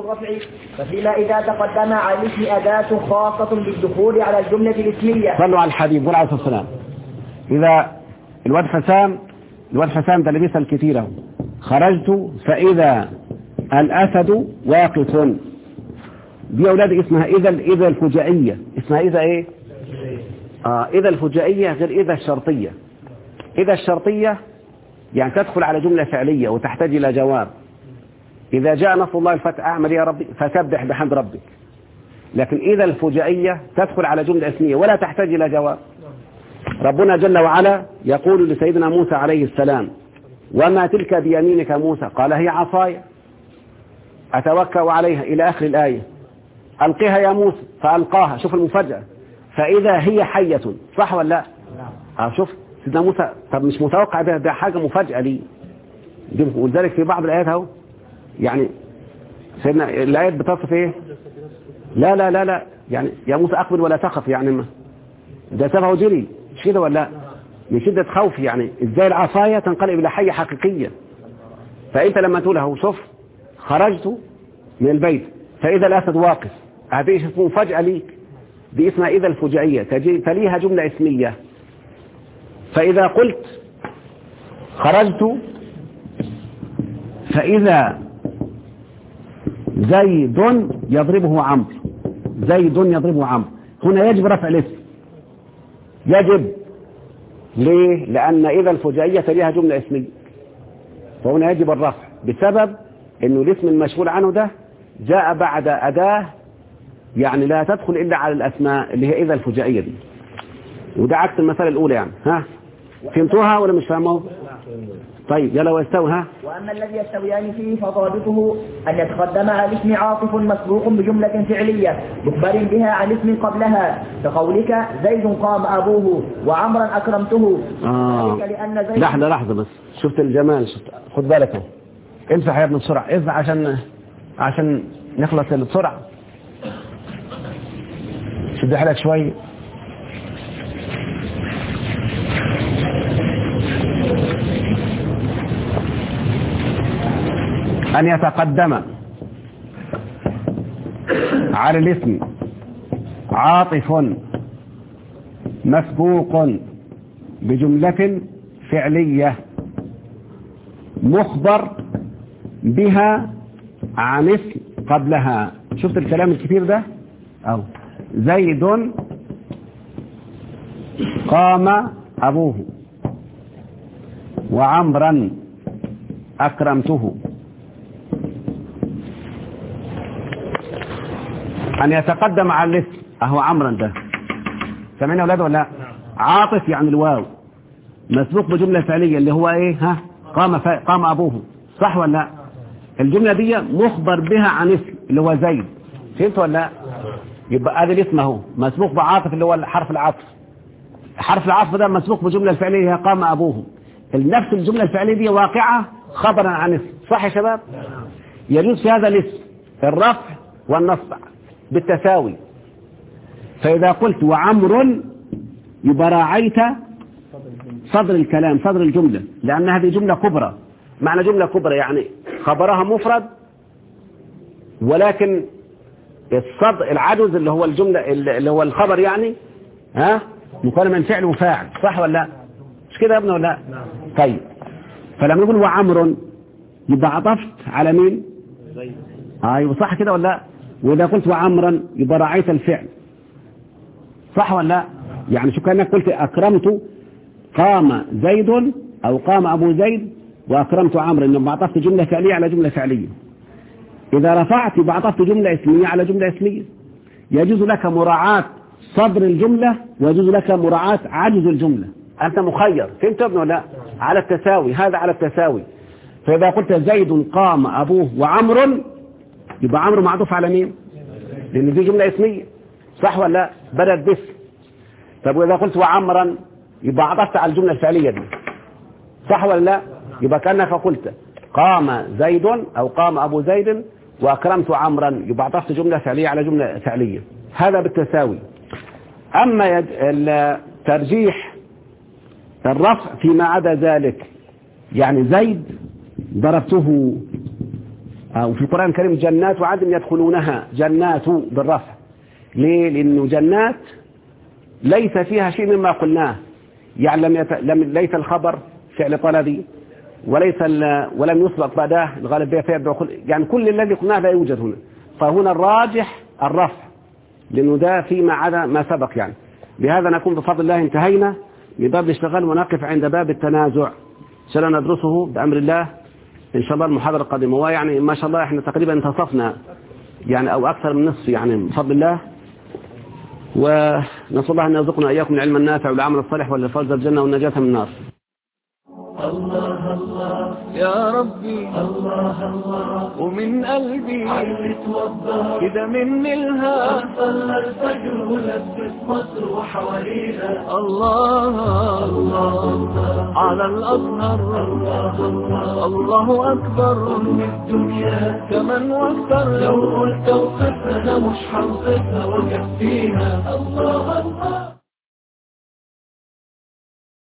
الرفع ففيما إذا تقدم على الاسم أداة خاصة بالدخول على الجملة الاسمية صلوا على الحبيب عليه الصلاة والسلام إذا الواد حسام الواد حسام ده اللي بيسأل كتير اهو خرجت فإذا الأسد واقف دي يا أولاد اسمها إذا إذا الفجائية اسمها إذا إيه؟ آه إذا الفجائية غير إذا الشرطية إذا الشرطية يعني تدخل على جملة فعلية وتحتاج إلى جواب إذا جاء نصر الله الفتح أعمل يا ربي فسبح بحمد ربك لكن إذا الفجائية تدخل على جملة اسمية ولا تحتاج إلى جواب ربنا جل وعلا يقول لسيدنا موسى عليه السلام وما تلك بيمينك موسى قال هي عصاي أتوكأ عليها إلى آخر الآية ألقيها يا موسى فألقاها شوف المفاجأة فإذا هي حية صح ولا لا آه شوف سيدنا موسى طب مش متوقع ده ده حاجة مفاجأة لي دي- ولذلك في بعض الآيات اهو يعني سيدنا الآيات بتصف إيه لا لا لا لا يعني يا موسى أقبل ولا تخف يعني ما ده سبعه جري مش كده ولا لا؟ من شدة خوف يعني ازاي العصاية تنقلب إلى حية حقيقية فأنت لما تقول له شوف خرجت من البيت فإذا الأسد واقف هذه اسمه مفاجأة ليك دي اسمها إذا الفجائية تجي تليها جملة اسمية فإذا قلت خرجت فإذا زيد يضربه عمرو زيد يضربه عمرو هنا يجب رفع الاسم يجب ليه؟ لأن إذا الفجائية تليها جملة اسمية فهنا يجب الرفع بسبب أنه الاسم المشغول عنه ده جاء بعد أداة يعني لا تدخل إلا على الأسماء اللي هي إذا الفجائية دي وده عكس المثال الأولى يعني ها فهمتوها ولا مش فاهموها؟ طيب يلا واستوى ها وأما الذي يستويان فيه فضابطه أن يتقدم على الاسم عاطف مسبوق بجملة فعلية مخبر بها عن اسم قبلها كقولك زيد قام أبوه وعمرا أكرمته آه. ذلك لأن زيد لحظة لحظة بس شفت الجمال شفت خد بالك اهو امسح يا ابن بسرعة امسح عشان عشان نخلص بسرعة شد حالك شوية أن يتقدم على الاسم عاطف مسبوق بجملة فعلية مخبر بها عن اسم قبلها شفت الكلام الكثير ده أو زيد قام أبوه وعمرا أكرمته أن يتقدم على الاسم أهو عمرا ده سامعين يا أولاد ولا لا عاطف يعني الواو مسبوق بجملة فعلية اللي هو ايه ها قام ف... قام ابوه صح ولا لا الجملة دي مخبر بها عن اسم اللي هو زيد فهمت ولا لا يبقى ادي الاسم اهو مسبوق بعاطف اللي هو حرف العطف حرف العطف ده مسبوق بجملة الفعلية هي قام ابوه نفس الجملة الفعلية دي واقعة خبرا عن اسم صح يا شباب يجوز في هذا الاسم الرفع والنصب بالتساوي فإذا قلت وعمر يبقى راعيت صدر الكلام صدر الجملة لأن هذه جملة كبرى معنى جملة كبرى يعني خبرها مفرد ولكن الصدر العجز اللي هو الجملة اللي هو الخبر يعني ها مكون من فعل وفاعل صح ولا لا مش كده يا ابني ولا لا طيب فلما نقول وعمر يبقى عطفت على مين اه يبقى صح كده ولا لا واذا قلت وعمرا يبقى راعيت الفعل صح ولا لا يعني شو كانك قلت اكرمت قام زيد او قام ابو زيد واكرمت عمرو انما عطفت جمله فعليه على جمله فعليه اذا رفعت يبقى عطفت جمله اسميه على جمله اسميه يجوز لك مراعاه صدر الجمله ويجوز لك مراعاه عجز الجمله انت مخير فهمت يا ابني ولا لا على التساوي هذا على التساوي فاذا قلت زيد قام ابوه وعمر يبقى عمرو معطوف على مين لان دي جمله اسميه صح ولا لا بدات باسم طب واذا قلت وعمرا يبقى عطفت على الجمله الفعليه دي صح ولا لا يبقى كانك قلت قام زيد او قام ابو زيد واكرمت عمرا يبقى عطفت جمله فعليه على جمله فعليه هذا بالتساوي اما يد... ترجيح الرفع فيما عدا ذلك يعني زيد ضربته آه، وفي القرآن الكريم جنات وعدن يدخلونها جنات بالرفع ليه لأنه جنات ليس فيها شيء مما قلناه يعني لم, يت... لم ليس الخبر فعل طلبي وليس ال... ولم يسبق بعده الغالب به فيبدأ يعني كل الذي قلناه لا يوجد هنا فهنا الراجح الرفع لأنه ده فيما عدا ما سبق يعني بهذا نكون بفضل الله انتهينا من باب الاشتغال ونقف عند باب التنازع سنندرسه بأمر الله إن شاء الله المحاضرة القادمة ويعني ما شاء الله احنا تقريبا انتصفنا يعني أو أكثر من نصف يعني بفضل الله ونسأل الله أن يرزقنا إياكم العلم النافع والعمل الصالح والفوز بالجنة والنجاة من النار الله الله يا ربي الله الله ومن قلبي عيت وضح كده مني الها صلى الفجر ولبس مصر وحواليها الله الله على الأزهر الله الله الله أكبر أم الدنيا كمان واكثر لو قلت اوصفها أنا مش هوصفها وكفيها الله الله